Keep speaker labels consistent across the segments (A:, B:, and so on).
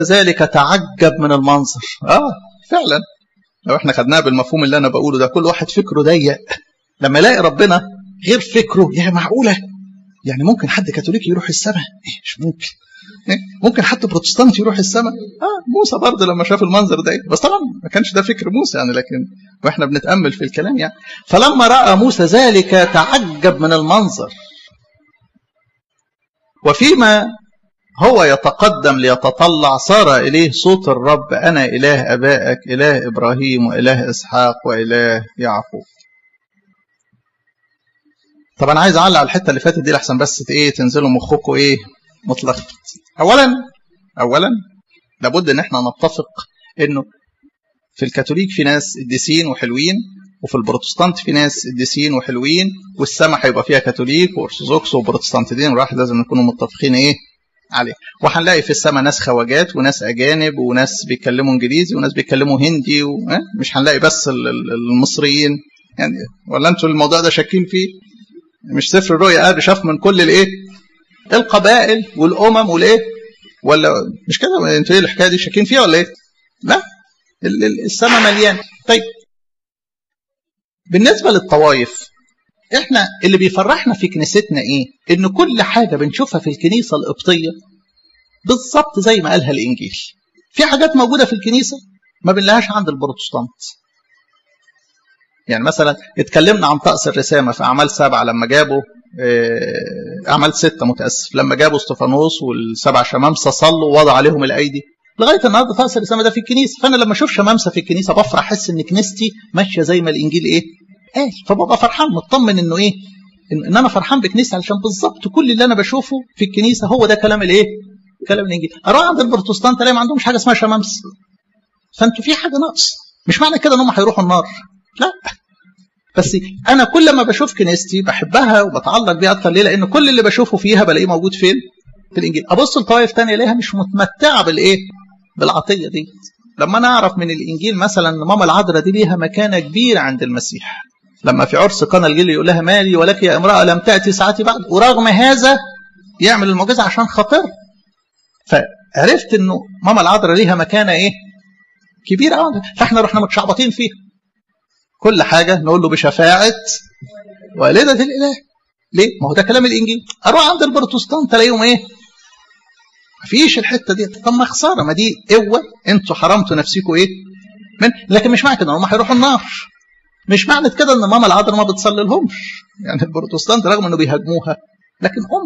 A: ذلك تعجب من المنظر اه فعلا لو احنا خدناها بالمفهوم اللي انا بقوله ده كل واحد فكره ضيق لما يلاقي ربنا غير فكره يا معقوله يعني ممكن حد كاثوليكي يروح السماء إيه مش ممكن إيه؟ ممكن حد بروتستانتي يروح السماء اه موسى برضه لما شاف المنظر ده بس طبعا ما كانش ده فكر موسى يعني لكن واحنا بنتامل في الكلام يعني فلما راى موسى ذلك تعجب من المنظر وفيما هو يتقدم ليتطلع صار إليه صوت الرب أنا إله أبائك إله إبراهيم وإله إسحاق وإله يعقوب طب أنا عايز أعلق على الحتة اللي فاتت دي لحسن بس إيه تنزلوا مخكم إيه متلخبط أولا أولا لابد إن إحنا نتفق إنه في الكاثوليك في ناس قديسين وحلوين وفي البروتستانت في ناس قديسين وحلوين والسماء هيبقى فيها كاثوليك وارثوذكس وبروتستانتين واحد لازم نكونوا متفقين ايه عليه وهنلاقي في السماء ناس خواجات وناس اجانب وناس بيتكلموا انجليزي وناس بيتكلموا هندي و... مش هنلاقي بس المصريين يعني ولا انتوا الموضوع ده شاكين فيه مش سفر الرؤيا قال شاف من كل الايه القبائل والامم والايه ولا مش كده انتوا ايه الحكايه دي شاكين فيها ولا ايه لا السماء مليانه طيب بالنسبه للطوائف احنا اللي بيفرحنا في كنيستنا ايه ان كل حاجه بنشوفها في الكنيسه القبطيه بالظبط زي ما قالها الانجيل في حاجات موجوده في الكنيسه ما بنلاقيهاش عند البروتستانت يعني مثلا اتكلمنا عن طقس الرسامه في اعمال سبعه لما جابوا اعمال سته متاسف لما جابوا استفانوس والسبع شمامسه صلوا ووضع عليهم الايدي لغايه النهارده طقس الرسامه ده في الكنيسه فانا لما اشوف شمامسه في الكنيسه بفرح احس ان كنيستي ماشيه زي ما الانجيل ايه قال آه فببقى فرحان مطمن انه ايه إن, ان انا فرحان بكنيسه علشان بالظبط كل اللي انا بشوفه في الكنيسه هو ده كلام الايه كلام الانجيل اروح عند البروتستانت الاقي ما عندهمش حاجه اسمها شمامس فانتوا في حاجه ناقص مش معنى كده ان هم هيروحوا النار لا بس انا كل ما بشوف كنيستي بحبها وبتعلق بيها اكتر ليه لان كل اللي بشوفه فيها بلاقيه موجود فين في الانجيل ابص لطائف ثانيه الاقيها مش متمتعه بالايه بالعطيه دي لما انا اعرف من الانجيل مثلا ان ماما العذراء دي ليها مكانه كبيره عند المسيح لما في عرس قنا الجيل يقول لها مالي ولك يا امراه لم تاتي ساعتي بعد ورغم هذا يعمل المعجزه عشان خاطر فعرفت انه ماما العذراء ليها مكانه ايه كبيره قوي فاحنا رحنا متشعبطين فيها كل حاجه نقول له بشفاعه والده الاله ليه ما هو ده كلام الانجيل اروح عند البروتستانت الاقيهم ايه مفيش الحته دي طب ما خساره ما دي قوه انتوا حرمتوا نفسكم ايه من لكن مش معنى كده هم هيروحوا النار مش معنى كده ان ماما العذراء ما بتصلي لهمش يعني البروتستانت رغم انه بيهاجموها لكن ام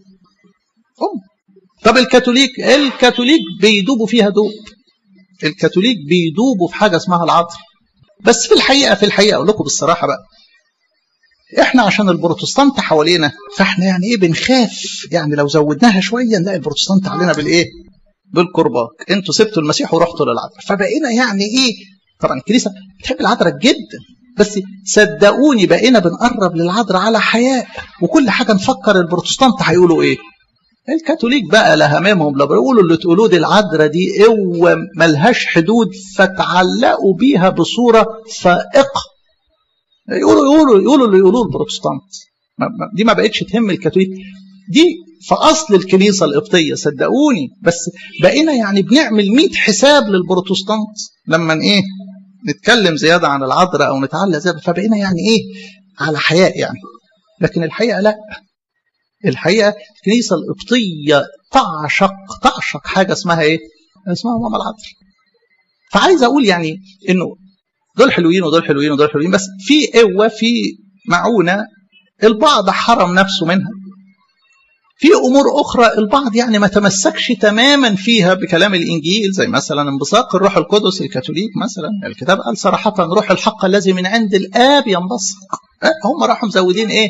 A: ام طب الكاثوليك الكاثوليك بيدوبوا فيها دوب الكاثوليك بيدوبوا في حاجه اسمها العذراء بس في الحقيقه في الحقيقه اقول لكم بالصراحه بقى احنا عشان البروتستانت حوالينا فاحنا يعني ايه بنخاف يعني لو زودناها شويه نلاقي البروتستانت علينا بالايه بالقرباك انتوا سبتوا المسيح ورحتوا للعذراء فبقينا يعني ايه طبعا الكنيسه بتحب العذراء جدا بس صدقوني بقينا بنقرب للعذراء على حياء وكل حاجه نفكر البروتستانت هيقولوا ايه الكاثوليك بقى لا همامهم لا بيقولوا اللي تقولوه دي العذراء دي قوه ملهاش حدود فتعلقوا بيها بصوره فائقه يقولوا يقولوا يقولوا اللي يقولوه البروتستانت دي ما بقتش تهم الكاثوليك دي في اصل الكنيسه القبطيه صدقوني بس بقينا يعني بنعمل 100 حساب للبروتستانت لما ايه نتكلم زياده عن العذراء او نتعلق زياده فبقينا يعني ايه على حياء يعني لكن الحقيقه لا الحقيقه الكنيسه القبطيه تعشق تعشق حاجه اسمها ايه؟ اسمها ماما العذراء فعايز اقول يعني انه دول حلوين ودول حلوين ودول حلوين بس في قوه في معونه البعض حرم نفسه منها في امور اخرى البعض يعني ما تمسكش تماما فيها بكلام الانجيل زي مثلا انبثاق الروح القدس الكاثوليك مثلا الكتاب قال صراحه روح الحق الذي من عند الاب ينبثق هم راحوا مزودين ايه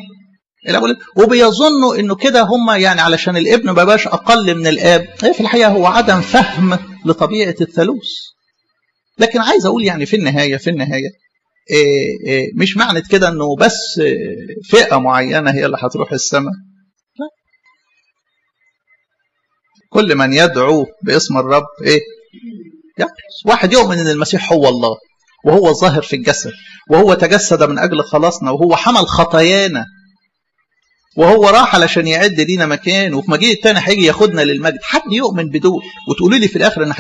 A: وبيظنوا انه كده هم يعني علشان الابن ما بقاش اقل من الاب في الحقيقه هو عدم فهم لطبيعه الثالوث لكن عايز اقول يعني في النهايه في النهايه إيه إيه مش معنى كده انه بس فئه معينه هي اللي هتروح السماء لا كل من يدعو باسم الرب ايه يخلص واحد يؤمن ان المسيح هو الله وهو ظاهر في الجسد وهو تجسد من اجل خلاصنا وهو حمل خطايانا وهو راح علشان يعد لينا مكان وفي مجيء التاني هيجي ياخدنا للمجد حد يؤمن بدول وتقولوا لي في الاخر ان